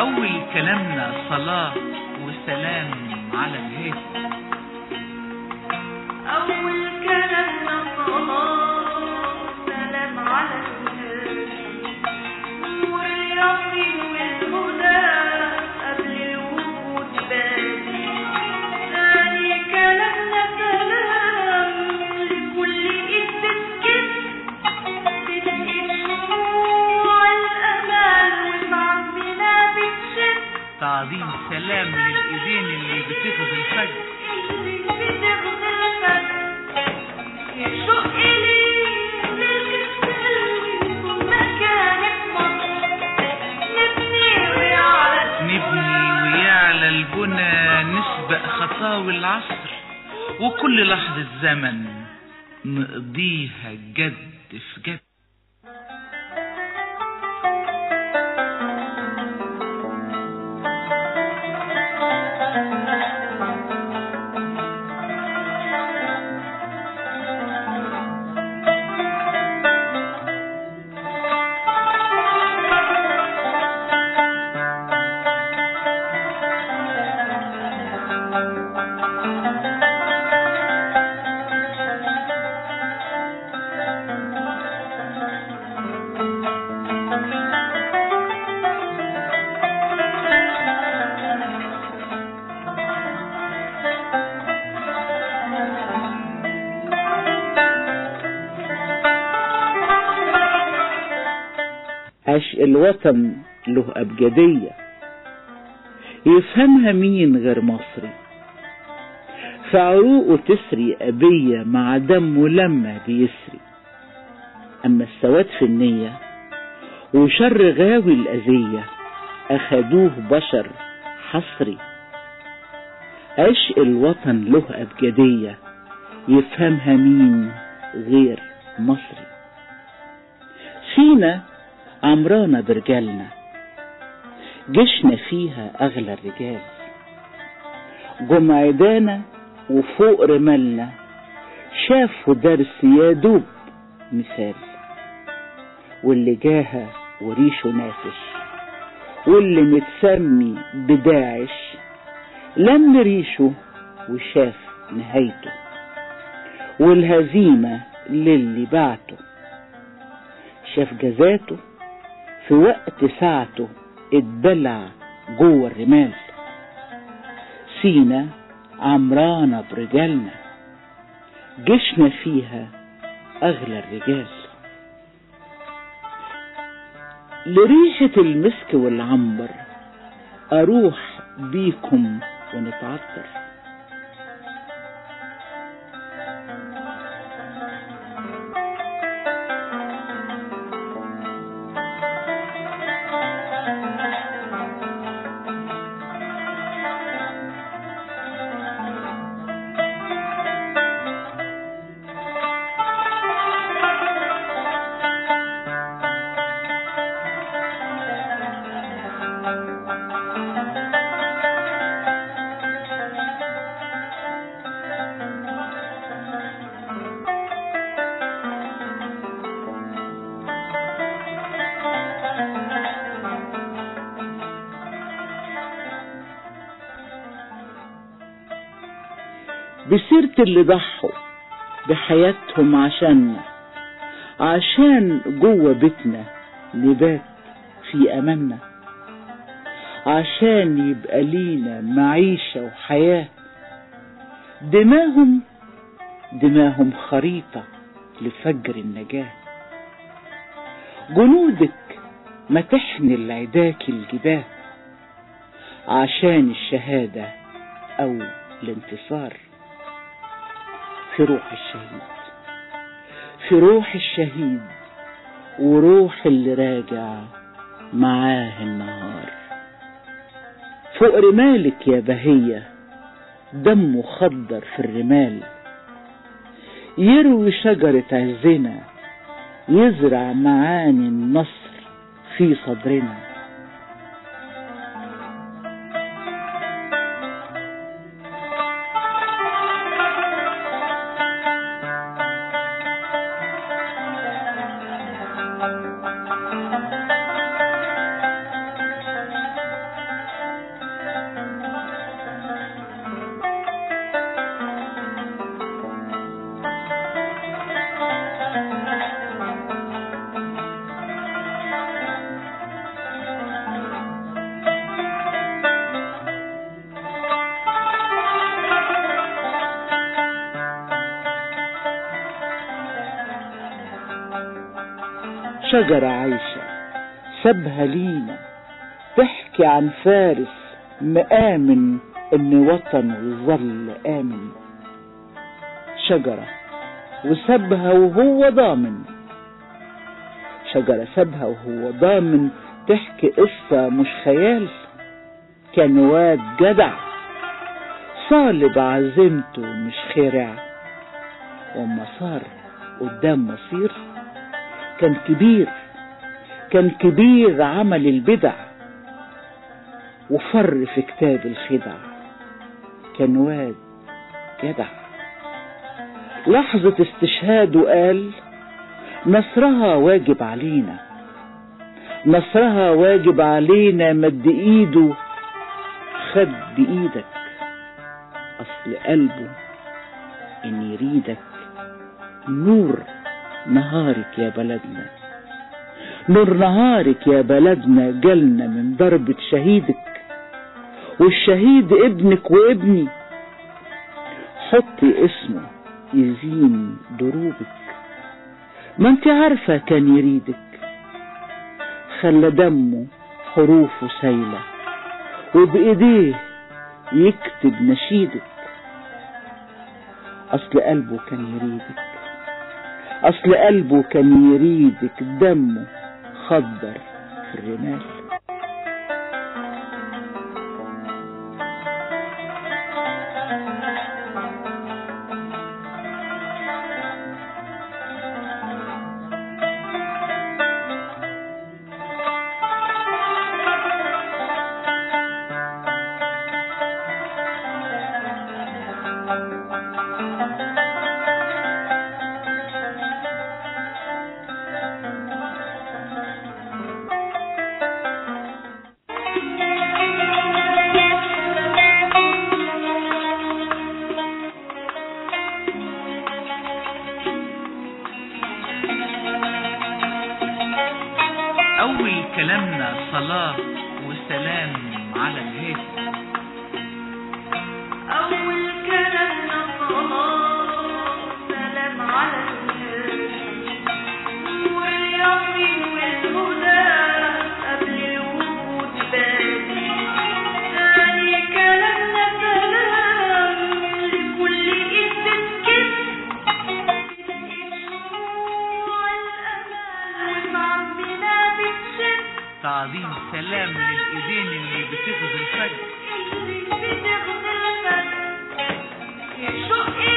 أول كلامنا صلاة وسلام على الهادي أول كلامنا صلاة سلام على الهادي نور اليقين والهدى قبل الوجود بادي ثاني كلامنا سلام لكل إيد تسكت تسقي شموع الأمان وبعزمنا بتشد تعظيم سلام للإيدين اللي بتغذي الفجر اللي بتغزي الفجر يشق لي للكسل مكانك مصر نبني ويعلى نبني ويعلى البنى نسبق خطاوي العصر وكل لحظة زمن نقضيها جد في جد عشق الوطن له أبجدية يفهمها مين غير مصري في عروقه تسري أبية مع دمه لما بيسري أما السواد في النية وشر غاوي الأذية أخدوه بشر حصري عشق الوطن له أبجدية يفهمها مين غير مصري فينا عمرانة برجالنا جيشنا فيها أغلى الرجال جمعدانا وفوق رمالنا شافوا درس يا دوب مثال واللي جاها وريشه نافش واللي متسمي بداعش لم ريشه وشاف نهايته والهزيمة للي بعته شاف جزاته في وقت ساعته اتبلع جوه الرمال سينا عمرانة برجالنا جيشنا فيها أغلى الرجال لريحة المسك والعنبر أروح بيكم ونتعطر بسيرة اللي ضحوا بحياتهم عشاننا عشان جوه بيتنا نبات في أماننا عشان يبقى لينا معيشة وحياة دماهم دماهم خريطة لفجر النجاة جنودك ما تحمي العداك الجباه عشان الشهادة أو الانتصار في روح الشهيد في روح الشهيد وروح اللي راجع معاه النهار فوق رمالك يا بهية دمه خضر في الرمال يروي شجرة عزنا يزرع معاني النصر في صدرنا شجرة عايشة سابها لينا تحكي عن فارس مآمن إن وطنه يظل آمن شجرة وسابها وهو ضامن شجرة سابها وهو ضامن تحكي قصة مش خيال كان واد جدع صالب عزيمته مش خرع وما صار قدام مصير كان كبير كان كبير عمل البدع وفر في كتاب الخدع كان واد جدع لحظة استشهاده قال نصرها واجب علينا نصرها واجب علينا مد ايده خد بايدك اصل قلبه ان يريدك نور نهارك يا بلدنا نور نهارك يا بلدنا جالنا من ضربة شهيدك والشهيد ابنك وابني حطي اسمه يزين دروبك ما انت عارفة كان يريدك خلى دمه حروفه سايلة وبإيديه يكتب نشيدك أصل قلبه كان يريدك أصل قلبه كان يريدك دمه خضر في الرمال أول كلامنا صلاة وسلام على الهيثم أول كلامنا صلاة سلام على واليقين والهدى قبل الوجود بادي ثاني كلامنا سلام لكل إيد بتكس الشموع الأمل ومعبنا بتشد تعظيم سلام للإيدين اللي بتغزي الفجر اللي بتغزل الفجر يشق